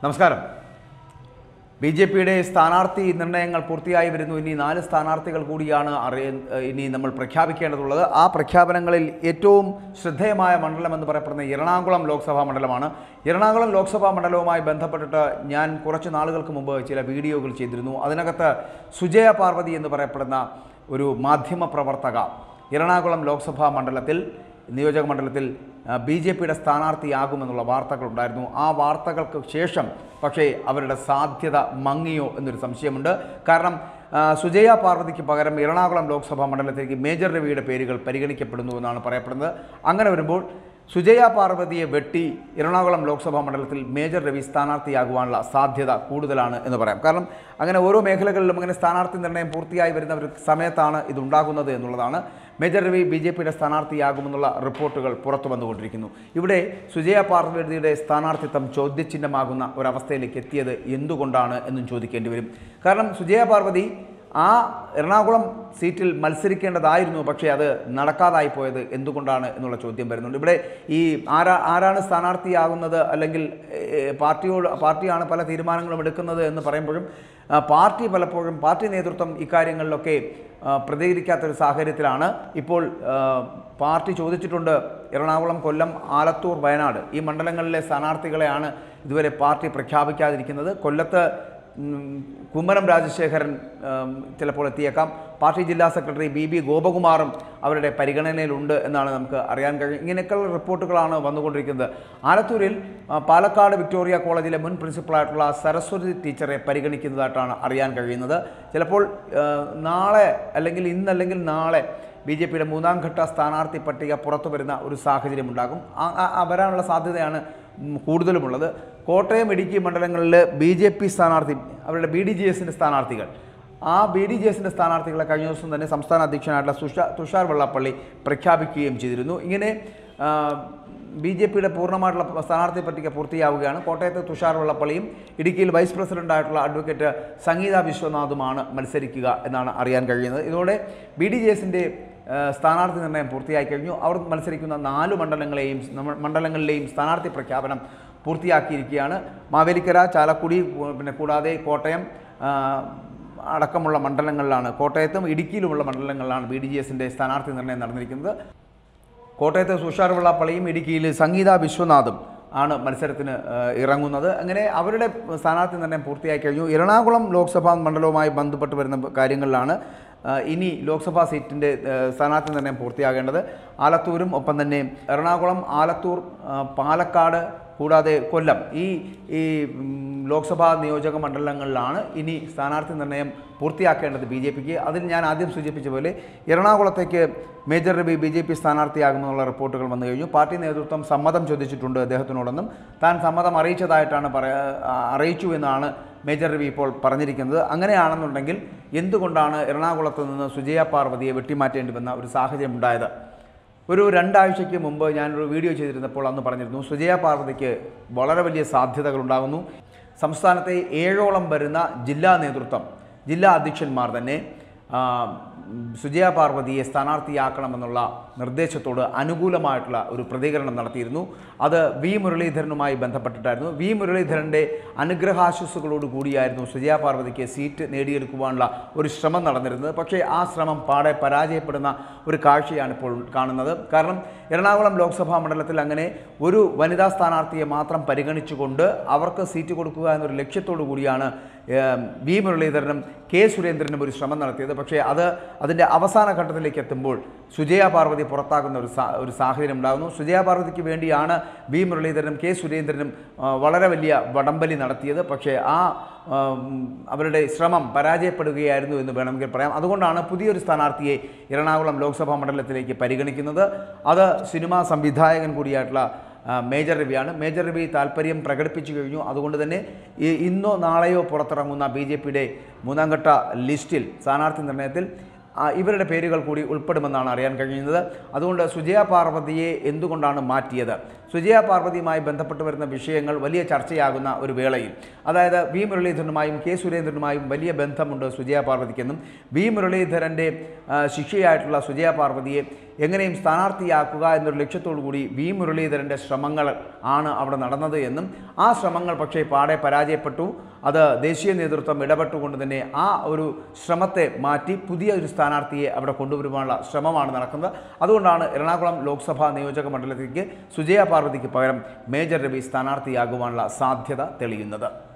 നമസ്കാരം B J പിയുടെ സ്ഥാനാർത്ഥി നിർണയങ്ങൾ പൂർത്തിയായി വരുന്നു ഇനി നാല് സ്ഥാനാർത്ഥികൾ കൂടിയാണ് അറിയ ഇനി നമ്മൾ പ്രഖ്യാപിക്കേണ്ടതുള്ളത് ആ പ്രഖ്യാപനങ്ങളിൽ ഏറ്റവും ശ്രദ്ധേയമായ മണ്ഡലം എന്ന് പറയപ്പെടുന്ന എറണാകുളം ലോക്സഭാ മണ്ഡലമാണ് എറണാകുളം ലോക്സഭാ മണ്ഡലവുമായി ബന്ധപ്പെട്ടിട്ട് ഞാൻ കുറച്ച് നാളുകൾക്ക് മുമ്പ് ചില വീഡിയോകൾ ചെയ്തിരുന്നു അതിനകത്ത് സുജയ പാർവതി എന്ന് പറയപ്പെടുന്ന ഒരു മാധ്യമ പ്രവർത്തക എറണാകുളം ലോക്സഭാ മണ്ഡലത്തിൽ നിയോജക മണ്ഡലത്തിൽ ബി ജെ പിയുടെ സ്ഥാനാർത്ഥിയാകുമെന്നുള്ള വാർത്തകളുണ്ടായിരുന്നു ആ വാർത്തകൾക്ക് ശേഷം പക്ഷേ അവരുടെ സാധ്യത മങ്ങിയോ എന്നൊരു സംശയമുണ്ട് കാരണം ആ, സുജയ പാർവതിക്ക് പകരം എറണാകുളം ലോക്സഭാ മണ്ഡലത്തിലേക്ക് മേജർ രവിയുടെ പേരുകൾ പരിഗണിക്കപ്പെടുന്നു എന്നാണ് പറയപ്പെടുന്നത് അങ്ങനെ വരുമ്പോൾ സുജയ പാർവതിയെ വെട്ടി എറണാകുളം ലോക്സഭാ മണ്ഡലത്തിൽ മേജർ രവി സ്ഥാനാർത്ഥിയാകുവാനുള്ള സാധ്യത കൂടുതലാണ് എന്ന് പറയാം കാരണം അങ്ങനെ ഓരോ മേഖലകളിലും അങ്ങനെ സ്ഥാനാർത്ഥി നിർണ്ണയം പൂർത്തിയായി വരുന്ന ഒരു സമയത്താണ് ഇതുണ്ടാകുന്നത് എന്നുള്ളതാണ് മേജർ രവി ബി ജെ പിയുടെ സ്ഥാനാർത്ഥിയാകുമെന്നുള്ള റിപ്പോർട്ടുകൾ പുറത്തു വന്നുകൊണ്ടിരിക്കുന്നു ഇവിടെ സുജയ പാർവതിയുടെ സ്ഥാനാർത്ഥിത്വം ചോദ്യചിഹ്നമാകുന്ന ഒരവസ്ഥയിലേക്ക് എത്തിയത് എന്തുകൊണ്ടാണ് എന്നും ചോദിക്കേണ്ടി വരും കാരണം സുജയ പാർവതി ആ എറണാകുളം സീറ്റിൽ മത്സരിക്കേണ്ടതായിരുന്നു പക്ഷേ അത് നടക്കാതായി പോയത് എന്തുകൊണ്ടാണ് എന്നുള്ള ചോദ്യം വരുന്നുണ്ട് ഇവിടെ ഈ ആരാ ആരാണ് സ്ഥാനാർത്ഥിയാകുന്നത് അല്ലെങ്കിൽ ഏഹ്, പാർട്ടിയോട് പാർട്ടിയാണ് പല തീരുമാനങ്ങളും എടുക്കുന്നത് എന്ന് പറയുമ്പോഴും ആ, പാർട്ടി പലപ്പോഴും പാർട്ടി നേതൃത്വം ഇക്കാര്യങ്ങളിലൊക്കെ ആ, പ്രതികരിക്കാത്തൊരു സാഹചര്യത്തിലാണ് ഇപ്പോൾ ആ, പാർട്ടി ചോദിച്ചിട്ടുണ്ട് എറണാകുളം കൊല്ലം ആലത്തൂർ വയനാട് ഈ മണ്ഡലങ്ങളിലെ സ്ഥാനാർത്ഥികളെയാണ് ഇതുവരെ പാർട്ടി പ്രഖ്യാപിക്കാതിരിക്കുന്നത് കൊല്ലത്ത് ഉം, കുമ്മനം രാജശേഖരൻ ഉം, ചിലപ്പോൾ എത്തിയേക്കാം പാർട്ടി ജില്ലാ സെക്രട്ടറി ബി ബി ഗോപകുമാറും അവരുടെ പരിഗണനയിലുണ്ട് എന്നാണ് നമുക്ക് അറിയാൻ കഴിയും ഇങ്ങനെയൊക്കെയുള്ള റിപ്പോർട്ടുകളാണ് വന്നുകൊണ്ടിരിക്കുന്നത് ആലത്തൂരിൽ ആ, പാലക്കാട് വിക്ടോറിയ കോളേജിലെ മുൻ പ്രിൻസിപ്പളായിട്ടുള്ള സരസ്വതി ടീച്ചറെ പരിഗണിക്കുന്നതായിട്ടാണ് അറിയാൻ കഴിയുന്നത് ചിലപ്പോൾ ആ, നാളെ അല്ലെങ്കിൽ ഇന്നല്ലെങ്കിൽ നാളെ ബി ജെ പിയുടെ മൂന്നാം ഘട്ട സ്ഥാനാർത്ഥി പട്ടിക പുറത്തു വരുന്ന ഒരു സാഹചര്യം ഉണ്ടാകും ആ- ആ- ആ വരാനുള്ള സാധ്യതയാണ് ഉം, കൂടുതലുമുള്ളത് കോട്ടയം ഇടുക്കി മണ്ഡലങ്ങളിൽ ബി ജെ പി സ്ഥാനാർത്ഥി അവരുടെ ബി ഡി ജി എസിൻ്റെ സ്ഥാനാർത്ഥികൾ ആ ബി ഡി ജി എസിൻ്റെ സ്ഥാനാർത്ഥികളെ കഴിഞ്ഞ ദിവസം തന്നെ സംസ്ഥാന അധ്യക്ഷനായിട്ടുള്ള സുഷാ തുഷാർ വെള്ളാപ്പള്ളി പ്രഖ്യാപിക്കുകയും ചെയ്തിരുന്നു ഇങ്ങനെ ബി ജെ പിയുടെ പൂർണ്ണമായിട്ടുള്ള സ്ഥാനാർത്ഥി പട്ടിക പൂർത്തിയാവുകയാണ് കോട്ടയത്ത് തുഷാർ വെള്ളപ്പള്ളിയും ഇടുക്കിയിൽ വൈസ് പ്രസിഡന്റായിട്ടുള്ള അഡ്വക്കേറ്റ് സംഗീത വിശ്വനാഥുമാണ് മത്സരിക്കുക എന്നാണ് അറിയാൻ കഴിയുന്നത് ഇതോടെ ബി ഡി ജെ എസിൻ്റെ സ്ഥാനാർത്ഥി നിർണ്ണയം പൂർത്തിയായി കഴിഞ്ഞു അവർ മത്സരിക്കുന്ന നാല് മണ്ഡലങ്ങളെയും നമ്മ- മണ്ഡലങ്ങളിലെയും സ്ഥാനാർത്ഥി പ്രഖ്യാപനം പൂർത്തിയാക്കിയിരിക്കുകയാണ് മാവേലിക്കര ചാലക്കുടി ഉ- പിന്നെ കൂടാതെ കോട്ടയം ആ, അടക്കമുള്ള മണ്ഡലങ്ങളിലാണ് കോട്ടയത്തും ഇടുക്കിയിലുമുള്ള മണ്ഡലങ്ങളിലാണ് ബി ഡി ജി എസിൻ്റെ സ്ഥാനാർത്ഥി നിർണ്ണയം നടന്നിരിക്കുന്നത് കോട്ടയത്ത് തുഷാർ വെള്ളാപ്പള്ളിയും ഇടുക്കിയിൽ സംഗീത വിശ്വനാഥും ആണ് മത്സരത്തിന് ആ, ഇറങ്ങുന്നത് അങ്ങനെ അവരുടെ സ്ഥാനാർത്ഥി നിർണ്ണയം പൂർത്തിയായി കഴിഞ്ഞു എറണാകുളം ലോക്സഭാ മണ്ഡലവുമായി ബന്ധപ്പെട്ട് വരുന്ന കാര്യങ്ങളിലാണ് ആ, ഇനി ലോക്സഭാ സീറ്റിൻ്റെ ആ, സ്ഥാനാർത്ഥി നിർണ്ണയം പൂർത്തിയാകേണ്ടത് ആലത്തൂരും ഒപ്പം തന്നെ എറണാകുളം ആലത്തൂർ ആ, പാലക്കാട് കൂടാതെ കൊല്ലം ഈ ഈ ഉം, ലോക്സഭാ നിയോജക മണ്ഡലങ്ങളിലാണ് ഇനി സ്ഥാനാർത്ഥി നിർണ്ണയം പൂർത്തിയാക്കേണ്ടത് ബി ജെ പിക്ക് അതിൽ ഞാൻ ആദ്യം സൂചിപ്പിച്ച പോലെ എറണാകുളത്തേക്ക് major Ravi B J P സ്ഥാനാർത്ഥിയാകുമെന്നുള്ള റിപ്പോർട്ടുകൾ വന്നു കഴിഞ്ഞു പാർട്ടി നേതൃത്വം സമ്മതം ചോദിച്ചിട്ടുണ്ട് അദ്ദേഹത്തിനോടൊന്നും താൻ സമ്മതം അറിയിച്ചതായിട്ടാണ് പറയാ ആ, അറിയിച്ചു എന്നാണ് മേജർ രവി ഇപ്പോൾ പറഞ്ഞിരിക്കുന്നത് അങ്ങനെയാണെന്നുണ്ടെങ്കിൽ എന്തുകൊണ്ടാണ് എറണാകുളത്ത് നിന്ന് സുജയ പാർവതിയെ വെട്ടിമാറ്റേണ്ടി വന്ന ഒരു സാഹചര്യം ഉണ്ടായത് ഒരു രണ്ടാഴ്ചയ്ക്ക് മുമ്പ് ഞാനൊരു വീഡിയോ ചെയ്തിരുന്നപ്പോൾ അന്ന് പറഞ്ഞിരുന്നു സുജയ പാർവതിക്ക് വളരെ വലിയ സാധ്യതകൾ ഉണ്ടാകുന്നു സംസ്ഥാനത്തെ ഏഴോളം വരുന്ന ജില്ലാ നേതൃത്വം ജില്ലാ അധ്യക്ഷന്മാർ തന്നെ ആ, സുജയ പാർവതിയെ സ്ഥാനാർത്ഥിയാക്കണമെന്നുള്ള നിർദ്ദേശത്തോട് അനുകൂലമായിട്ടുള്ള ഒരു പ്രതികരണം നടത്തിയിരുന്നു അത് വി മുരളീധരനുമായി ബന്ധപ്പെട്ടിട്ടായിരുന്നു വി മുരളീധരൻ്റെ അനുഗ്രഹാശസ്സുകളോട് കൂടിയായിരുന്നു സുജയ പാർവതിക്ക് സീറ്റ് നേടിയെടുക്കുവാനുള്ള ഒരു ശ്രമം നടന്നിരുന്നത് പക്ഷേ ആ ശ്രമം പാടെ പരാജയപ്പെടുന്ന ഒരു കാഴ്ചയാണ് ഇപ്പോൾ കാണുന്നത് കാരണം എറണാകുളം ലോക്സഭാ മണ്ഡലത്തിൽ അങ്ങനെ ഒരു വനിതാ സ്ഥാനാർത്ഥിയെ മാത്രം പരിഗണിച്ചുകൊണ്ട് അവർക്ക് സീറ്റ് കൊടുക്കുക എന്നൊരു ലക്ഷ്യത്തോടു കൂടിയാണ് ഏം, വി മുരളീധരനും കെ സുരേന്ദ്രനും ഒരു ശ്രമം നടത്തിയത് പക്ഷേ അത് അതിൻ്റെ അവസാന ഘട്ടത്തിലേക്ക് എത്തുമ്പോൾ സുജയ പാർവതി പുറത്താകുന്ന ഒരു സാ ഒരു സാഹചര്യം ഉണ്ടാകുന്നു സുജയ പാർവതിക്ക് വേണ്ടിയാണ് വി മുരളീധരനും കെ സുരേന്ദ്രനും ആ, വളരെ വലിയ വടംവലി നടത്തിയത് പക്ഷേ ആ ആ, ഉം, അവരുടെ ശ്രമം പരാജയപ്പെടുകയായിരുന്നു എന്ന് വേണമെങ്കിൽ പറയാം അതുകൊണ്ടാണ് പുതിയൊരു സ്ഥാനാർത്ഥിയെ എറണാകുളം ലോക്സഭാ മണ്ഡലത്തിലേക്ക് പരിഗണിക്കുന്നത് അത് സിനിമാ സംവിധായകൻ കൂടിയായിട്ടുള്ള ആ, മേജർ രവിയാണ് മേജർ രവി താല്പര്യം പ്രകടിപ്പിച്ചു കഴിഞ്ഞു അതുകൊണ്ട് തന്നെ ഈ ഇന്നോ നാളെയോ പുറത്തിറങ്ങുന്ന ബി ജെ പിയുടെ മൂന്നാം ഘട്ട ലിസ്റ്റിൽ സ്ഥാനാർത്ഥി നിർണയത്തിൽ ആ, ഇവരുടെ പേരുകൾ കൂടി ഉൾപ്പെടുമെന്നാണ് അറിയാൻ കഴിയുന്നത് അതുകൊണ്ട് സുജയ പാർവതിയെ എന്തുകൊണ്ടാണ് മാറ്റിയത് സുജയ പാർവതിയുമായി ബന്ധപ്പെട്ട് വരുന്ന വിഷയങ്ങൾ വലിയ ചർച്ചയാകുന്ന ഒരു വേളയിൽ അതായത് വി മുരളീധരനുമായും കെ സുരേന്ദ്രനുമായും വലിയ ബന്ധമുണ്ട് സുജയ പാർവതിക്കെന്നും വി മുരളീധരൻ്റെ ആ, ശിഷ്യയായിട്ടുള്ള സുജയ പാർവതിയെ എങ്ങനെയും സ്ഥാനാർത്ഥിയാക്കുക എന്നൊരു ലക്ഷ്യത്തോടു കൂടി വി മുരളീധരൻ്റെ ശ്രമങ്ങൾ ആണ് അവിടെ നടന്നത് എന്നും ആ ശ്രമങ്ങൾ പക്ഷേ പാടെ പരാജയപ്പെട്ടു അത് ദേശീയ നേതൃത്വം ഇടപെട്ടുകൊണ്ട് തന്നെ ആ ഒരു ശ്രമത്തെ മാറ്റി പുതിയ ഒരു സ്ഥാനാർത്ഥിയെ അവിടെ കൊണ്ടുവരുവാനുള്ള ശ്രമമാണ് നടക്കുന്നത് അതുകൊണ്ടാണ് എറണാകുളം ലോക്സഭാ നിയോജക മണ്ഡലത്തിലേക്ക് സുജയ പാർവതിക്ക് പകരം മേജർ രവി സ്ഥാനാർത്ഥിയാകുവാനുള്ള സാധ്യത തെളിയുന്നത്